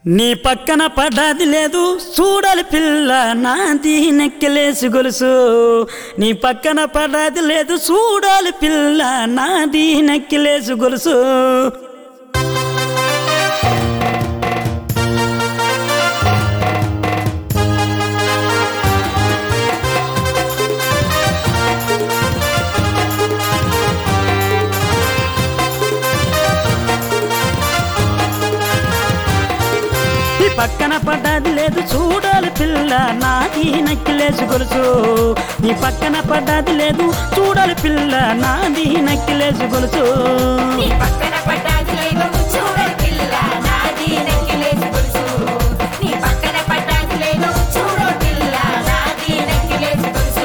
నీ పక్కన పడ్డది లేదు చూడాలి పిల్ల నాది నెక్కిలేసి గొలుసు నీ పక్కన పడ్డది లేదు చూడాలి పిల్ల నాది నెక్కిలేసి గొలుసు నీ పక్కన పడ్డది లేదు చూడాలి పిల్ల నాది నక్కిలేసి గొలుసు నీ పక్కన పడ్డది లేదు చూడాలి పిల్ల నాది నక్కిలేసి గొలుసు నీ పక్కన పడ్డాది లేదు చూడని పిల్ల నాది నెక్కిలేసి గొలుసు నీ పక్కన పడ్డాది లేదు చూడు పిల్ల నాది నెక్కిలేసి గొలుసు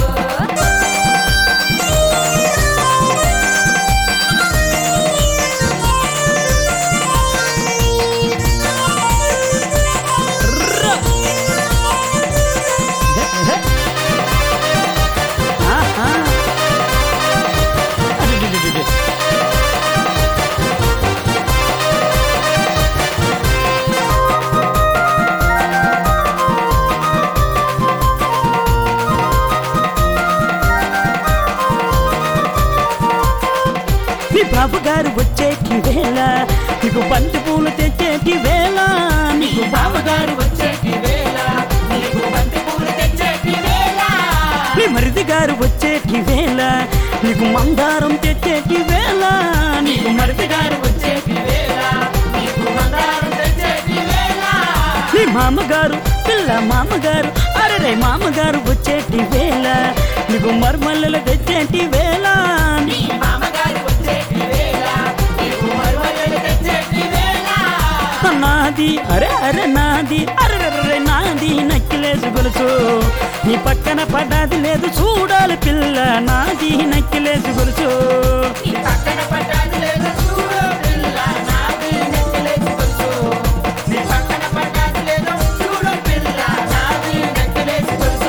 ఆహా. అడిడిడిడిడి. మీ బాబు గారు వచ్చేటి వేళ నీకు బంతి పూలు తెచ్చేటి వేళ నీకు బావగారు వచ్చేటి వేళ నీకు బంతి పూలు తెచ్చేటి వేళ నీ మరిది గారు వచ్చేటి వేళ నీకు మందారం తెచ్చేటి వేళ నీకు మరిది గారు వచ్చేటి వేళ నీకు మందారం తెచ్చేటి వేళ నీ మామగారు పిల్ల మామగారు అరే మామగారు వచ్చేటి వేళ నీకు మర్మల్లలు తెచ్చేటి వేళ నీ మామగారు వచ్చేటి వేళ నీకు మరువలు తెచ్చేటి వేళ నాది అరే అరే నాది అరే అరే నాది నక్కిలేసి గొలుసు నీ పక్కన పడ్డది లేదు చూడాలి పిల్ల నాది నక్కిలేసి గొలుసు నీ పక్కన పడ్డాది లేదు చూడు పిల్ల నాది నెక్కిలేసి గొలుసు నీ పక్కన పడ్డాది లేదు చూడు పిల్ల నాది నెక్కిలేసి గొలుసు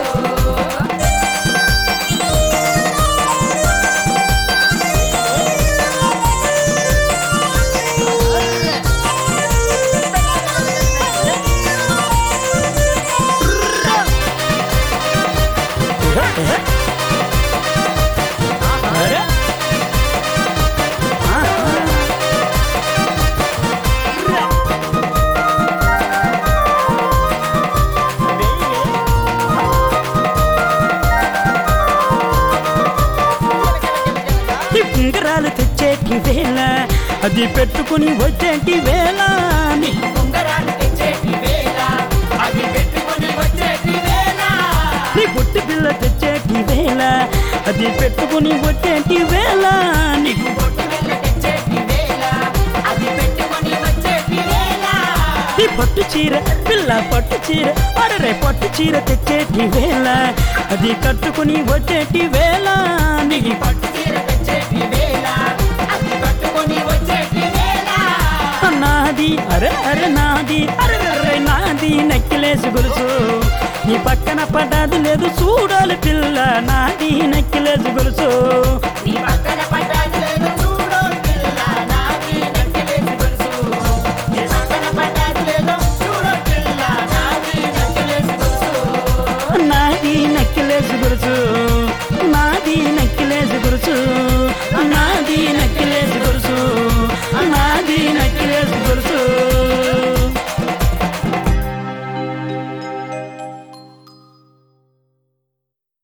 అరే ఈ ఉంగరాలు తెచ్చేటి వేళ అది పెట్టుకుని వచ్చేటి వేళ నీ ఉంగరాలు తెచ్చేటి వేళ అవి పెట్టుకొని వచ్చేటి వేళ నీ పుట్టి పిల్ల తెచ్చేటి వేళ అది పెట్టుకుని వచ్చేటి వేళ నీకు బొట్టు వెళ్ళ తెచ్చేటి వేళ అవి పెట్టుకొని వచ్చేటి వేళ నీ పట్టు చీర పిల్ల పట్టు చీర అరే పట్టు చీర తెచ్చేటి వేళ అది కట్టుకుని వచ్చేటి వేళ నీకు పట్టు చీర తెచ్చేటి వేళ అవి కట్టుకొని వచ్చేటి వేళ నాది అరే అరే నాది అరే అరే నాది నెక్కిలేసి గొలుసు నీ పక్కన పడ్డది లేదు చూడాలి పిల్ల నాది నెక్కిలేసి గొలుసు నీ పక్కన